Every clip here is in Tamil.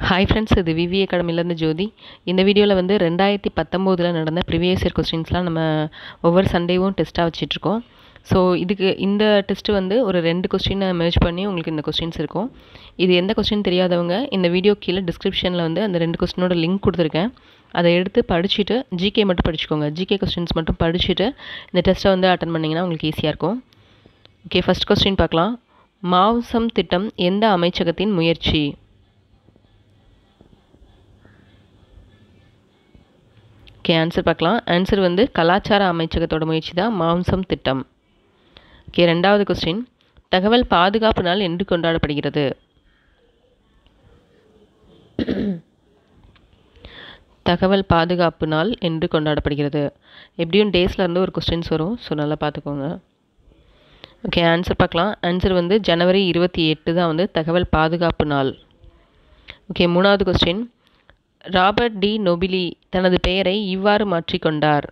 ஹாய் ஃப்ரெண்ட்ஸ் இது விவி அகாடமிலேருந்து ஜோதி இந்த வீடியோவில் வந்து ரெண்டாயிரத்தி பத்தொம்போதில் நடந்த ப்ரிவியஸ் இயர் கொஸ்டின்ஸ்லாம் நம்ம ஒவ்வொரு சண்டேவும் டெஸ்ட்டாக வச்சிட்ருக்கோம் ஸோ இதுக்கு இந்த டெஸ்ட்டு வந்து ஒரு ரெண்டு கொஸ்டினை மேட்ச் பண்ணி உங்களுக்கு இந்த கொஸ்டின்ஸ் இருக்கும் இது எந்த கொஸ்டின் தெரியாதவங்க இந்த வீடியோ கீழே டிஸ்கிரிப்ஷனில் வந்து அந்த ரெண்டு கொஸ்டினோட லிங்க் கொடுத்துருக்கேன் அதை எடுத்து படிச்சுட்டு ஜிகே மட்டும் படிச்சுக்கோங்க ஜிகே கொஸ்டின்ஸ் மட்டும் படிச்சுட்டு இந்த டெஸ்ட்டை வந்து அட்டன் பண்ணிங்கன்னா உங்களுக்கு ஈஸியாக இருக்கும் ஓகே ஃபஸ்ட் கொஸ்டின் பார்க்கலாம் மாவ்சம் திட்டம் எந்த அமைச்சகத்தின் முயற்சி ஓகே ஆன்சர் பார்க்கலாம் ஆன்சர் வந்து கலாச்சார அமைச்சகத்தோட முயற்சி தான் மாம்சம் திட்டம் ஓகே ரெண்டாவது கொஸ்டின் தகவல் பாதுகாப்பு நாள் என்று கொண்டாடப்படுகிறது தகவல் பாதுகாப்பு நாள் என்று கொண்டாடப்படுகிறது எப்படியும் டேஸில் இருந்து ஒரு கொஸ்டின்ஸ் வரும் ஸோ நல்லா பார்த்துக்கோங்க ஓகே ஆன்சர் பார்க்கலாம் ஆன்சர் வந்து ஜனவரி இருபத்தி எட்டு தான் வந்து தகவல் பாதுகாப்பு நாள் ஓகே மூணாவது கொஸ்டின் ராபர்ட் டி நொபிலி தனது பெயரை இவ்வாறு மாற்றிக்கொண்டார்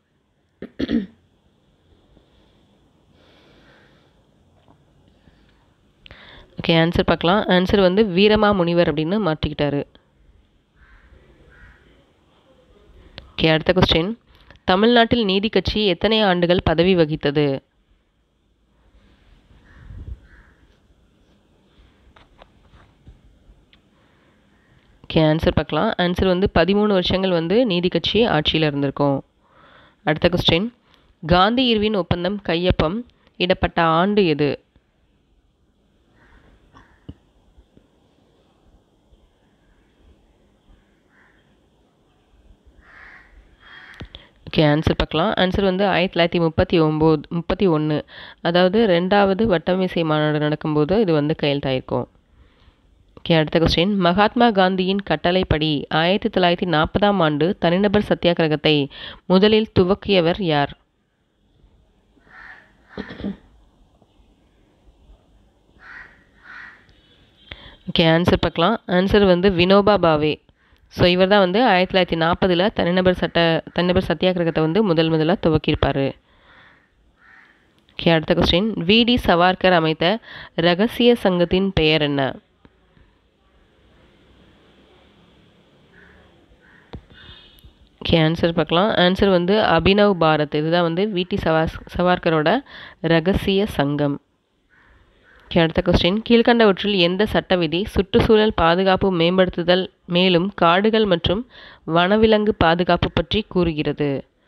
ஓகே ஆன்சர் பார்க்கலாம் ஆன்சர் வந்து வீரமா முனிவர் அப்படின்னு மாற்றிக்கிட்டாரு ஓகே அடுத்த கொஸ்டின் தமிழ்நாட்டில் நீதி கட்சி எத்தனை ஆண்டுகள் பதவி வகித்தது ஓகே ஆன்சர் பார்க்கலாம் ஆன்சர் வந்து பதிமூணு வருஷங்கள் வந்து நீதி கட்சி ஆட்சியில் இருந்திருக்கும் அடுத்த கொஸ்டின் காந்தி இர்வின் ஒப்பந்தம் கையொப்பம் இடப்பட்ட ஆண்டு எது ஓகே ஆன்சர் பார்க்கலாம் ஆன்சர் வந்து ஆயிரத்தி தொள்ளாயிரத்தி முப்பத்தி ஒம்பது முப்பத்தி ஒன்று அதாவது ரெண்டாவது வட்டமேசை மாநாடு நடக்கும்போது இது வந்து கையெழுத்தாயிருக்கும் ஓகே அடுத்த கொஸ்டின் மகாத்மா காந்தியின் கட்டளைப்படி ஆயிரத்தி தொள்ளாயிரத்தி நாற்பதாம் ஆண்டு தனிநபர் சத்தியாகிரகத்தை முதலில் துவக்கியவர் யார் ஓகே ஆன்சர் பார்க்கலாம் ஆன்சர் வந்து வினோபா பாவே ஸோ இவர் தான் வந்து ஆயிரத்தி தொள்ளாயிரத்தி நாற்பதில் தனிநபர் சட்ட தனிநபர் சத்தியாகிரகத்தை வந்து முதல் முதலாக துவக்கியிருப்பார் ஓகே அடுத்த கொஸ்டின் விடி சவார்கர் அமைத்த ரகசிய சங்கத்தின் பெயர் என்ன ஓகே ஆன்சர் பார்க்கலாம் ஆன்சர் வந்து அபினவ் பாரத் இதுதான் வந்து விடி சவாஸ் சவார்கரோட ரகசிய சங்கம் ஓகே அடுத்த கொஸ்டின் கீழ்கண்டவற்றில் எந்த சட்ட விதி சுற்றுச்சூழல் பாதுகாப்பு மேம்படுத்துதல் மேலும் காடுகள் மற்றும் வனவிலங்கு பாதுகாப்பு பற்றி கூறுகிறது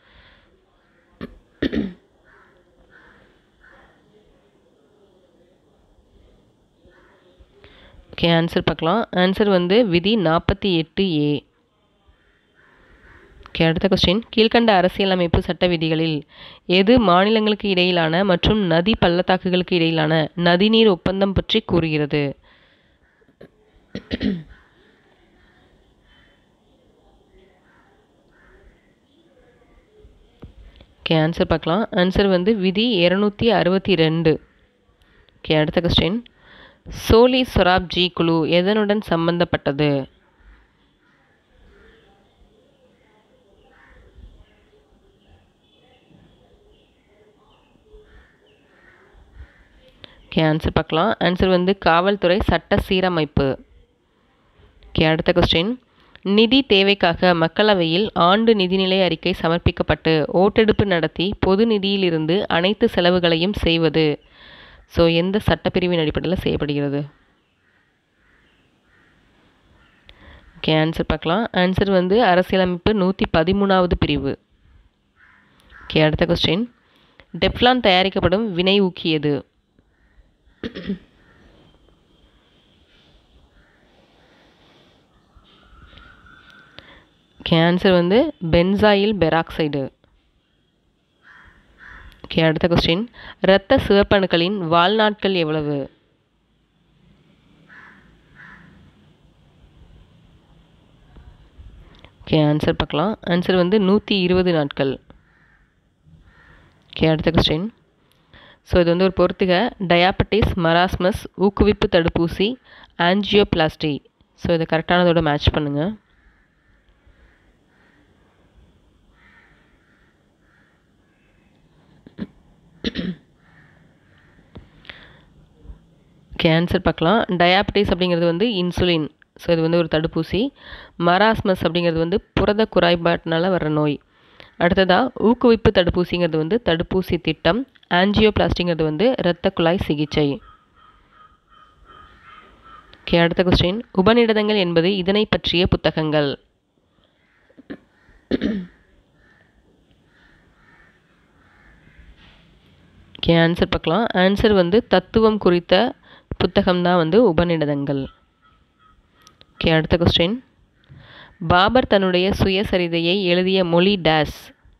ஓகே ஆன்சர் பார்க்கலாம் ஆன்சர் வந்து விதி நாற்பத்தி எட்டு ஏ ஓகே அடுத்த கொஸ்டின் கீழ்கண்ட அரசியலமைப்பு சட்ட விதிகளில் எது மாநிலங்களுக்கு இடையிலான மற்றும் நதி பள்ளத்தாக்குகளுக்கு இடையிலான நதிநீர் ஒப்பந்தம் பற்றி கூறுகிறது ஓகே ஆன்சர் பார்க்கலாம் ஆன்சர் வந்து விதி இரநூத்தி அறுபத்தி ரெண்டு ஓகே அடுத்த கொஸ்டின் சோலி சொராப்ஜி குழு எதனுடன் சம்பந்தப்பட்டது ஓகே ஆன்சர் பார்க்கலாம் ஆன்சர் வந்து காவல்துறை சட்ட சீரமைப்பு ஓகே அடுத்த கொஸ்டின் நிதி தேவைக்காக மக்களவையில் ஆண்டு நிதிநிலை அறிக்கை சமர்ப்பிக்கப்பட்டு ஓட்டெடுப்பு நடத்தி பொது நிதியிலிருந்து அனைத்து செலவுகளையும் செய்வது ஸோ எந்த சட்டப்பிரிவின் அடிப்படையில் செய்யப்படுகிறது ஓகே ஆன்சர் பார்க்கலாம் ஆன்சர் வந்து அரசியலமைப்பு நூற்றி பதிமூணாவது பிரிவு ஓகே அடுத்த கொஸ்டின் டெப்லான் தயாரிக்கப்படும் வினை ஊக்கியது ஓகே ஆன்சர் வந்து பென்சாயில் பெராக்சைடு ஓகே அடுத்த கொஸ்டின் இரத்த சிவப்பணுக்களின் வாழ்நாட்கள் எவ்வளவு ஓகே ஆன்சர் பார்க்கலாம் ஆன்சர் வந்து நூற்றி இருபது நாட்கள் ஓகே அடுத்த கொஸ்டின் ஸோ இது வந்து ஒரு பொறுத்துக டயாபட்டிஸ் மராஸ்மஸ் ஊக்குவிப்பு தடுப்பூசி ஆன்ஜியோபிளாஸ்டி ஸோ இதை கரெக்டானதோட மேட்ச் பண்ணுங்கள் கேன்சர் பார்க்கலாம் டயாபெட்டிஸ் அப்படிங்கிறது வந்து இன்சுலின் ஸோ இது வந்து ஒரு தடுப்பூசி மராஸ்மஸ் அப்படிங்கிறது வந்து புரத குறைபாட்டினால வர நோய் அடுத்ததாக ஊக்குவிப்பு தடுப்பூசிங்கிறது வந்து தடுப்பூசி திட்டம் ஆன்ஜியோபிளாஸ்டிங்கிறது வந்து இரத்த குழாய் சிகிச்சை ஓகே அடுத்த கொஸ்டின் உபநிடதங்கள் என்பது இதனை பற்றிய புத்தகங்கள் ஓகே ஆன்சர் பார்க்கலாம் ஆன்சர் வந்து தத்துவம் குறித்த புத்தகம் தான் வந்து உபநிடதங்கள் ஓகே அடுத்த கொஸ்டின் பாபர் தன்னுடைய சுயசரிதையை எழுதிய மொழி டேஸ்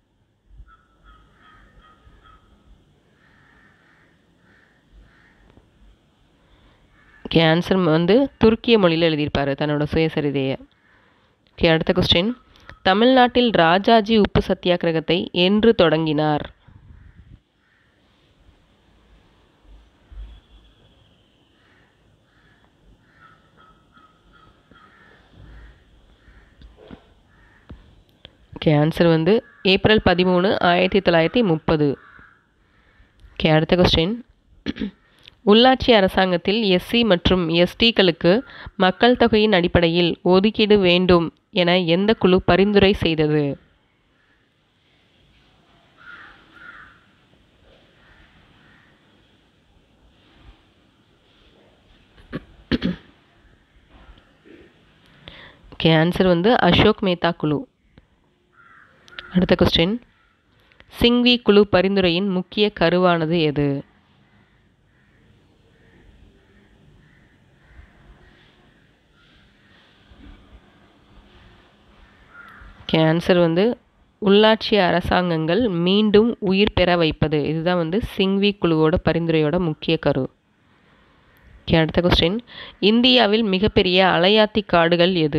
ஓகே ஆன்சர் வந்து துருக்கிய மொழியில் எழுதியிருப்பார் தன்னோட சுயசரிதையை ஓகே அடுத்த கொஸ்டின் தமிழ்நாட்டில் ராஜாஜி உப்பு சத்தியாகிரகத்தை என்று தொடங்கினார் ஓகே ஆன்சர் வந்து ஏப்ரல் பதிமூணு ஆயிரத்தி தொள்ளாயிரத்தி முப்பது ஓகே அடுத்த கொஸ்டின் உள்ளாட்சி அரசாங்கத்தில் எஸ்சி மற்றும் எஸ்டிக்களுக்கு மக்கள் தொகையின் அடிப்படையில் ஒதுக்கீடு வேண்டும் என எந்த குழு பரிந்துரை செய்தது ஓகே ஆன்சர் வந்து அசோக் மேத்தா குழு அடுத்த கொஸ்டின் சிங்வி குழு பரிந்துரையின் முக்கிய கருவானது எது ஓகே ஆன்சர் வந்து உள்ளாட்சி அரசாங்கங்கள் மீண்டும் உயிர் பெற வைப்பது இதுதான் வந்து சிங்வி குழுவோட பரிந்துரையோட முக்கிய கரு ஓகே அடுத்த கொஸ்டின் இந்தியாவில் மிகப்பெரிய அலையாத்தி காடுகள் எது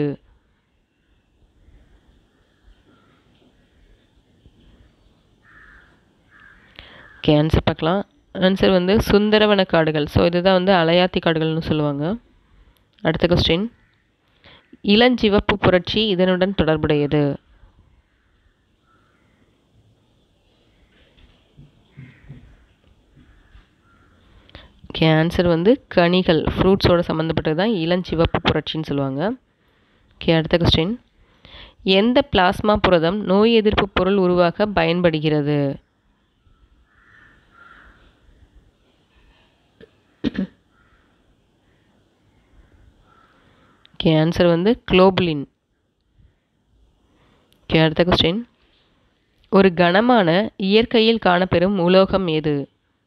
ஓகே ஆன்சர் பார்க்கலாம் ஆன்சர் வந்து சுந்தரவன காடுகள் ஸோ இதுதான் வந்து அலையாத்தி காடுகள்னு சொல்லுவாங்க அடுத்த கொஸ்டின் இளஞ்சிவப்பு புரட்சி இதனுடன் தொடர்புடையது ஓகே ஆன்சர் வந்து கனிகள் ஃப்ரூட்ஸோட சம்மந்தப்பட்டது தான் இளஞ்சிவப்பு புரட்சின்னு சொல்லுவாங்க ஓகே அடுத்த கொஸ்டின் எந்த பிளாஸ்மா புரதம் நோய் எதிர்ப்பு பொருள் உருவாக்க பயன்படுகிறது ஓகே ஆன்சர் வந்து குளோபுலின் ஓகே அடுத்த கொஸ்டின் ஒரு கனமான இயற்கையில் காணப்பெறும் உலோகம் எது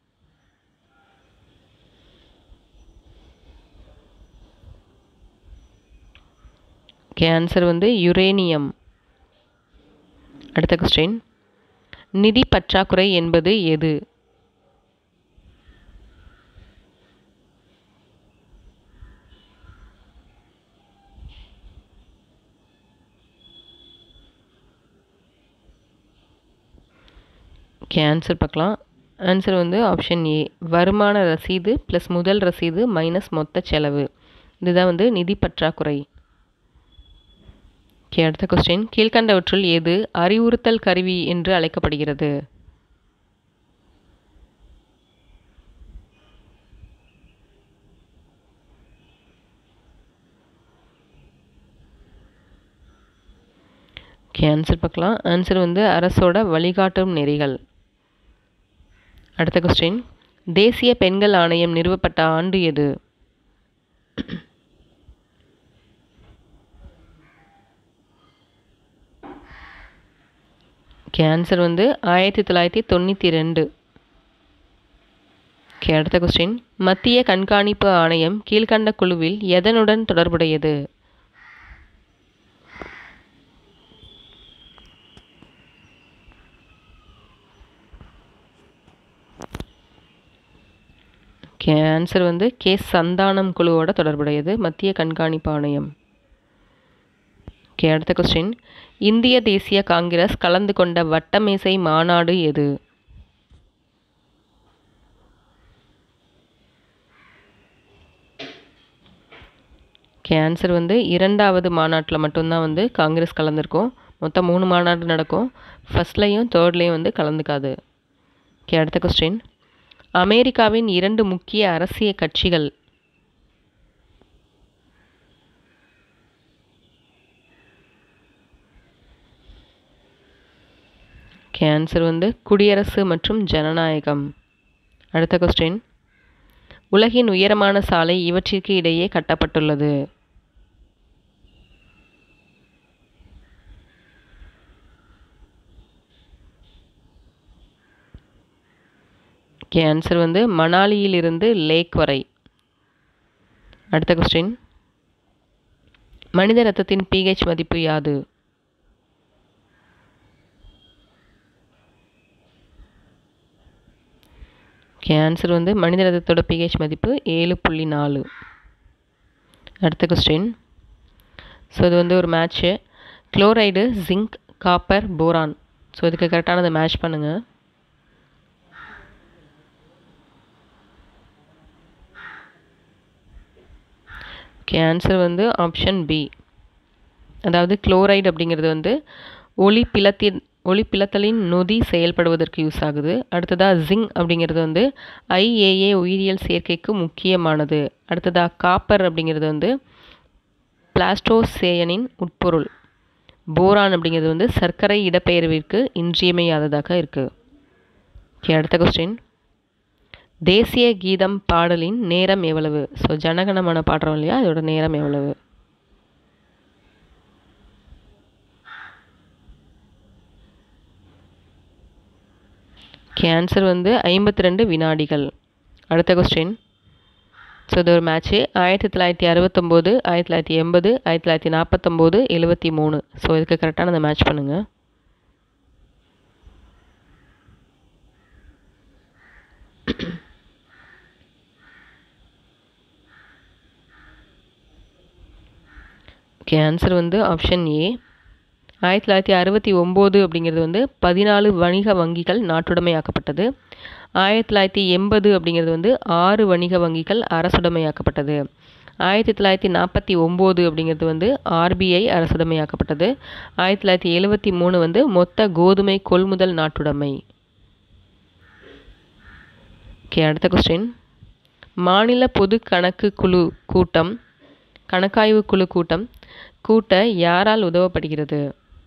ஓகே ஆன்சர் வந்து யுரேனியம் அடுத்த கொஸ்டின் நிதி பற்றாக்குறை என்பது எது ஓகே ஆன்சர் பார்க்கலாம் ஆன்சர் வந்து ஆப்ஷன் ஏ வருமான ரசீது ப்ளஸ் முதல் ரசீது மைனஸ் மொத்த செலவு இதுதான் வந்து நிதி பற்றாக்குறை ஓகே அடுத்த கொஸ்டின் கீழ்கண்டவற்றுள் எது அறிவுறுத்தல் கருவி என்று அழைக்கப்படுகிறது ஓகே ஆன்சர் பார்க்கலாம் ஆன்சர் வந்து அரசோட வழிகாட்டும் நெறிகள் அடுத்த கொஸ்டின் தேசிய பெண்கள் ஆணையம் நிறுவப்பட்ட ஆண்டு எது ஓகே ஆன்சர் வந்து ஆயிரத்தி தொள்ளாயிரத்தி தொண்ணூற்றி ரெண்டு ஓகே அடுத்த கொஸ்டின் மத்திய கண்காணிப்பு ஆணையம் கீழ்கண்ட குழுவில் எதனுடன் தொடர்புடையது ஓகே ஆன்சர் வந்து கே சந்தானம் குழுவோட தொடர்புடையது மத்திய கண்காணிப்பு ஆணையம் ஓகே அடுத்த கொஸ்டின் இந்திய தேசிய காங்கிரஸ் கலந்து கொண்ட வட்டமேசை மாநாடு எது ஓகே ஆன்சர் வந்து இரண்டாவது மாநாட்டில் மட்டும்தான் வந்து காங்கிரஸ் கலந்துருக்கும் மொத்தம் மூணு மாநாடு நடக்கும் ஃபஸ்ட்லேயும் தேர்ட்லேயும் வந்து கலந்துக்காது ஓகே அடுத்த கொஸ்டின் அமெரிக்காவின் இரண்டு முக்கிய அரசியல் கட்சிகள் ஓகே ஆன்சர் வந்து குடியரசு மற்றும் ஜனநாயகம் அடுத்த கொஸ்டின் உலகின் உயரமான சாலை இவற்றிற்கு இடையே கட்டப்பட்டுள்ளது ஓகே ஆன்சர் வந்து மணாலியிலிருந்து லேக் வரை அடுத்த கொஸ்டின் மனித ரத்தத்தின் பிஹெச் மதிப்பு யாது ஓகே ஆன்சர் வந்து மனித ரத்தத்தோட பிஹெச் மதிப்பு ஏழு புள்ளி நாலு அடுத்த கொஸ்டின் ஸோ இது வந்து ஒரு match chloride zinc copper boron so இதுக்கு கரெக்டானதை மேட்ச் பண்ணுங்கள் ஓகே ஆன்சர் வந்து ஆப்ஷன் பி அதாவது குளோரைடு அப்படிங்கிறது வந்து ஒளி பிளத்தின் ஒளி பிளத்தலின் நொதி செயல்படுவதற்கு யூஸ் ஆகுது அடுத்ததாக ஜிங் அப்படிங்கிறது வந்து ஐஏஏ உயிரியல் சேர்க்கைக்கு முக்கியமானது அடுத்ததாக காப்பர் அப்படிங்கிறது வந்து பிளாஸ்டோசேயனின் உட்பொருள் போரான் அப்படிங்கிறது வந்து சர்க்கரை இடப்பெயர்விற்கு இன்றியமையாததாக இருக்குது ஓகே அடுத்த கொஸ்டின் தேசிய கீதம் பாடலின் நேரம் எவ்வளவு ஸோ ஜனகணமன பாடுறோம் இல்லையா அதோட நேரம் எவ்வளவு கேன்சர் வந்து ஐம்பத்தி ரெண்டு வினாடிகள் அடுத்த கொஸ்டின் ஸோ இது ஒரு மேட்ச்சு ஆயிரத்தி தொள்ளாயிரத்தி அறுபத்தொம்போது ஆயிரத்தி தொள்ளாயிரத்தி எண்பது ஆயிரத்தி தொள்ளாயிரத்தி நாற்பத்தொம்போது எழுபத்தி மூணு ஸோ இதுக்கு கரெக்டான அந்த மேட்ச் பண்ணுங்கள் ஓகே ஆன்சர் வந்து ஆப்ஷன் ஏ ஆயிரத்தி தொள்ளாயிரத்தி அறுபத்தி ஒம்பது அப்படிங்கிறது வந்து பதினாலு வணிக வங்கிகள் நாட்டுடைமையாக்கப்பட்டது ஆயிரத்தி தொள்ளாயிரத்தி எண்பது அப்படிங்கிறது வந்து ஆறு வணிக வங்கிகள் அரசுடைமையாக்கப்பட்டது ஆயிரத்தி தொள்ளாயிரத்தி நாற்பத்தி ஒம்பது அப்படிங்கிறது வந்து ஆர்பிஐ அரசுடைமையாக்கப்பட்டது ஆயிரத்தி தொள்ளாயிரத்தி எழுபத்தி மூணு வந்து மொத்த கோதுமை கொள்முதல் நாட்டுடைமை ஓகே அடுத்த கொஸ்டின் மாநில பொது கணக்கு குழு கூட்டம் கணக்காய்வு குழு கூட்டம் கூட்ட யாரால் உதவப்படுகிறது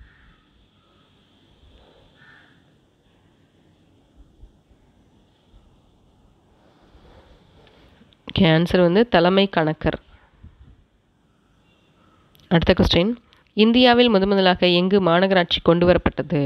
ஆன்சர் வந்து தலைமை கணக்கர் அடுத்த கொஸ்டின் இந்தியாவில் முதன் முதலாக எங்கு மாநகராட்சி கொண்டு வரப்பட்டது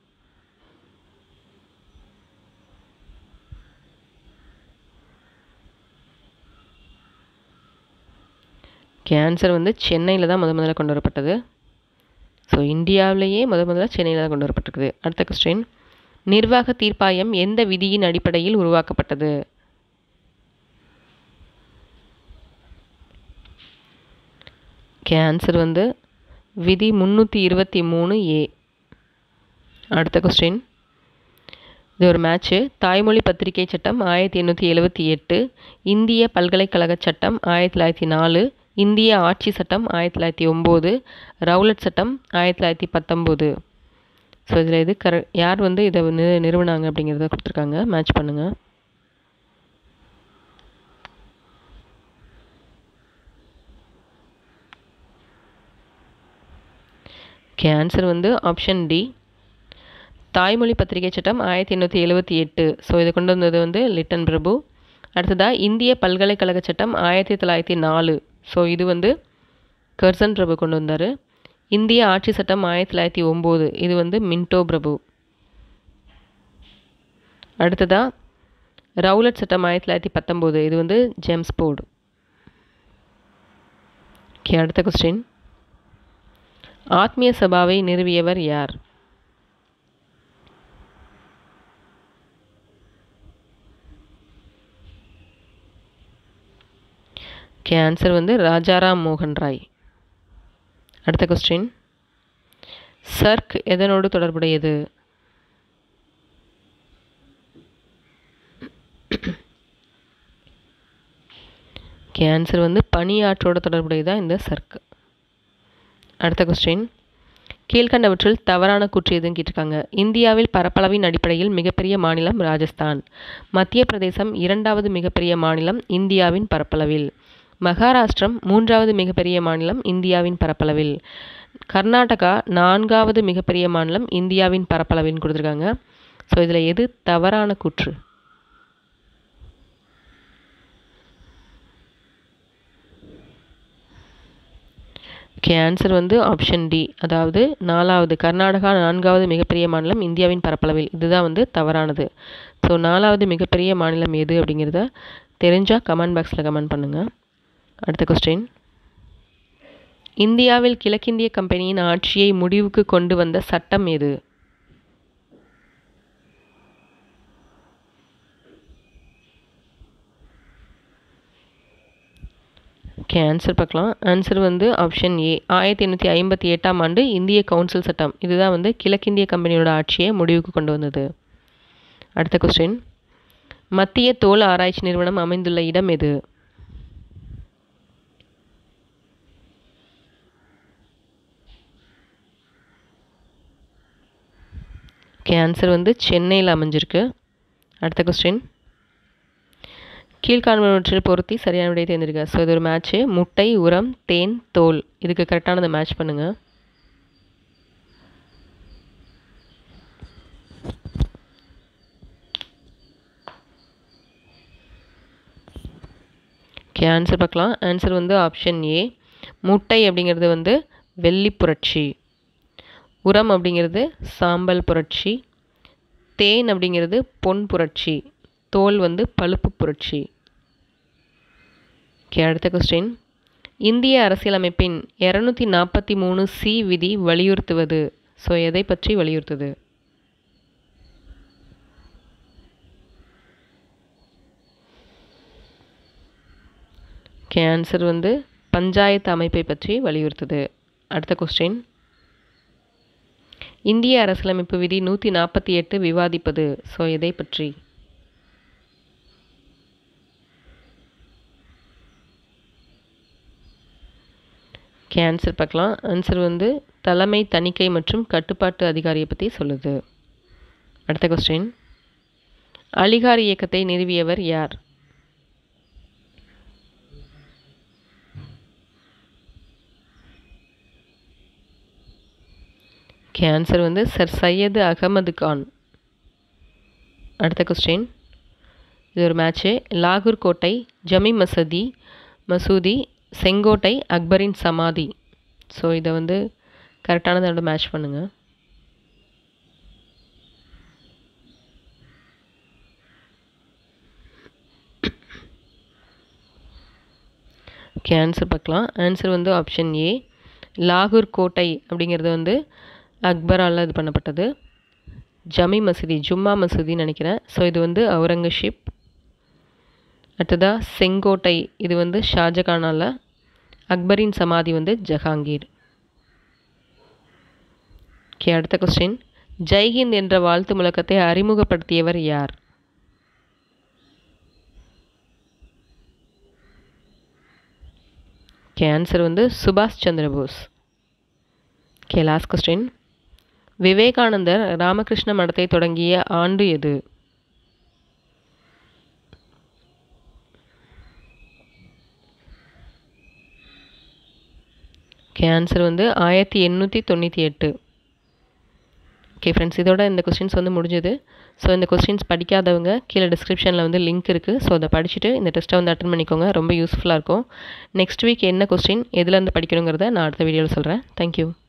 கேன்சர் வந்து சென்னையில் தான் முத முதல்ல கொண்டு வரப்பட்டது ஸோ இந்தியாவிலேயே முத முதல்ல சென்னையில் தான் கொண்டு வரப்பட்டிருக்குது அடுத்த கொஸ்டின் நிர்வாக தீர்ப்பாயம் எந்த விதியின் அடிப்படையில் உருவாக்கப்பட்டது கேன்சர் வந்து விதி முந்நூற்றி இருபத்தி மூணு ஏ அடுத்த கொஸ்டின் இது ஒரு மேட்ச்சு தாய்மொழி பத்திரிகை சட்டம் ஆயிரத்தி எண்ணூற்றி எழுபத்தி எட்டு இந்திய பல்கலைக்கழக சட்டம் ஆயிரத்தி தொள்ளாயிரத்தி நாலு இந்திய ஆட்சி சட்டம் ஆயிரத்தி தொள்ளாயிரத்தி ஒம்பது ரவுலட் சட்டம் ஆயிரத்தி தொள்ளாயிரத்தி பத்தொம்போது ஸோ இதில் இது கர யார் வந்து இதை நி நிறுவனாங்க அப்படிங்கிறத கொடுத்துருக்காங்க மேட்ச் பண்ணுங்கள் ஓகே ஆன்சர் வந்து ஆப்ஷன் டி தாய்மொழி பத்திரிகை சட்டம் ஆயிரத்தி எண்ணூற்றி எழுபத்தி எட்டு ஸோ இதை கொண்டு வந்தது வந்து லிட்டன் பிரபு அடுத்ததாக இந்திய பல்கலைக்கழக சட்டம் ஆயிரத்தி தொள்ளாயிரத்தி நாலு ஸோ இது வந்து கர்சன் பிரபு கொண்டு வந்தார் இந்திய ஆட்சி சட்டம் ஆயிரத்தி தொள்ளாயிரத்தி ஒம்பது இது வந்து மின்டோ பிரபு அடுத்ததாக ரவுலட் சட்டம் ஆயிரத்தி தொள்ளாயிரத்தி பத்தொம்போது இது வந்து ஜேம்ஸ் போர்டு ஓகே அடுத்த கொஸ்டின் ஆத்மிய சபாவை நிறுவியவர் யார் ஓகே ஆன்சர் வந்து ராஜாராம் மோகன் ராய் அடுத்த கொஸ்டின் சர்க் எதனோடு தொடர்புடையது ஓகே ஆன்சர் வந்து பனியாற்றோட தொடர்புடையதான் இந்த சர்க் அடுத்த கொஸ்டின் கீழ்கண்டவற்றில் தவறான கூற்று எதுவும் கேட்டிருக்காங்க இந்தியாவில் பரப்பளவின் அடிப்படையில் மிகப்பெரிய மாநிலம் ராஜஸ்தான் மத்திய பிரதேசம் இரண்டாவது மிகப்பெரிய மாநிலம் இந்தியாவின் பரப்பளவில் மகாராஷ்டிரம் மூன்றாவது மிகப்பெரிய மாநிலம் இந்தியாவின் பரப்பளவில் கர்நாடகா நான்காவது மிகப்பெரிய மாநிலம் இந்தியாவின் பரப்பளவின்னு கொடுத்துருக்காங்க ஸோ இதில் எது தவறான கூற்று ஓகே ஆன்சர் வந்து ஆப்ஷன் டி அதாவது நாலாவது கர்நாடகா நான்காவது மிகப்பெரிய மாநிலம் இந்தியாவின் பரப்பளவில் இதுதான் வந்து தவறானது ஸோ நாலாவது மிகப்பெரிய மாநிலம் எது அப்படிங்கிறத தெரிஞ்சால் கமெண்ட் பாக்ஸில் கமெண்ட் பண்ணுங்கள் அடுத்த கொஸ்டின் இந்தியாவில் கிழக்கிந்திய கம்பெனியின் ஆட்சியை முடிவுக்கு கொண்டு வந்த சட்டம் எது ஓகே ஆன்சர் பார்க்கலாம் ஆன்சர் வந்து ஆப்ஷன் ஏ ஆயிரத்தி எண்ணூற்றி ஐம்பத்தி எட்டாம் ஆண்டு இந்திய கவுன்சில் சட்டம் இதுதான் வந்து கிழக்கிந்திய கம்பெனியோட ஆட்சியை முடிவுக்கு கொண்டு வந்தது அடுத்த கொஸ்டின் மத்திய தோல் ஆராய்ச்சி நிறுவனம் அமைந்துள்ள இடம் எது ஓகே ஆன்சர் வந்து சென்னையில் அமைஞ்சிருக்கு அடுத்த கொஸ்டின் கீழ்காண்பவற்றில் பொருத்தி சரியான விடையை தேர்ந்தெடுக்க ஸோ இது ஒரு மேட்ச்சு முட்டை உரம் தேன் தோல் இதுக்கு கரெக்டானதை மேட்ச் பண்ணுங்கள் ஓகே ஆன்சர் பார்க்கலாம் ஆன்சர் வந்து ஆப்ஷன் ஏ முட்டை அப்படிங்கிறது வந்து வெள்ளி புரட்சி உரம் அப்படிங்கிறது சாம்பல் புரட்சி தேன் அப்படிங்கிறது பொன் புரட்சி தோல் வந்து பழுப்பு புரட்சி ஓகே அடுத்த கொஸ்டின் இந்திய அரசியலமைப்பின் இரநூத்தி நாற்பத்தி மூணு சி விதி வலியுறுத்துவது ஸோ எதை பற்றி வலியுறுத்துது ஓகே ஆன்சர் வந்து பஞ்சாயத்து அமைப்பை பற்றி வலியுறுத்துது அடுத்த கொஸ்டின் இந்திய அரசியலமைப்பு விதி நூற்றி நாற்பத்தி எட்டு விவாதிப்பது ஸோ எதை பற்றி ஓகே ஆன்சர் பார்க்கலாம் ஆன்சர் வந்து தலைமை தணிக்கை மற்றும் கட்டுப்பாட்டு அதிகாரியை பற்றி சொல்லுது அடுத்த கொஸ்டின் அலிகார் இயக்கத்தை நிறுவியவர் யார் ஓகே ஆன்சர் வந்து சர் சையது அகமது கான் அடுத்த கொஸ்டின் இது ஒரு மேட்ச்சு லாகூர் கோட்டை ஜமி மசதி மசூதி செங்கோட்டை அக்பரின் சமாதி ஸோ இதை வந்து கரெக்டானதோட மேட்ச் பண்ணுங்கள் ஓகே ஆன்சர் பார்க்கலாம் ஆன்சர் வந்து ஆப்ஷன் ஏ லாகூர் கோட்டை அப்படிங்கிறது வந்து அக்பரால் இது பண்ணப்பட்டது ஜமி மசூதி ஜும்மா மசூதின்னு நினைக்கிறேன் ஸோ இது வந்து அவுரங்கசீப் அடுத்ததாக செங்கோட்டை இது வந்து ஷாஜகானால் அக்பரின் சமாதி வந்து ஜஹாங்கீர் ஓகே அடுத்த கொஸ்டின் ஜெய்ஹிந்த் என்ற வாழ்த்து முழக்கத்தை அறிமுகப்படுத்தியவர் யார் ஓகே ஆன்சர் வந்து சுபாஷ் Chandra Bose okay last question Vivekananda Ramakrishna மடத்தை தொடங்கிய ஆண்டு எது ஓகே ஆன்சர் வந்து ஆயிரத்தி எண்ணூற்றி தொண்ணூற்றி எட்டு ஓகே ஃப்ரெண்ட்ஸ் இதோட இந்த கொஸ்டின்ஸ் வந்து முடிஞ்சது ஸோ இந்த கொஸ்டின்ஸ் படிக்காதவங்க கீழே டிஸ்கிரிப்ஷனில் வந்து லிங்க் இருக்குது ஸோ அதை படிச்சுட்டு இந்த டெஸ்ட்டை வந்து அட்டன் பண்ணிக்கோங்க ரொம்ப யூஸ்ஃபுல்லாக இருக்கும் நெக்ஸ்ட் வீக் என்ன கொஸ்டின் எதுலேருந்து படிக்கணுங்கிறத நான் அடுத்த வீடியோவில் சொல்கிறேன் தேங்க்யூ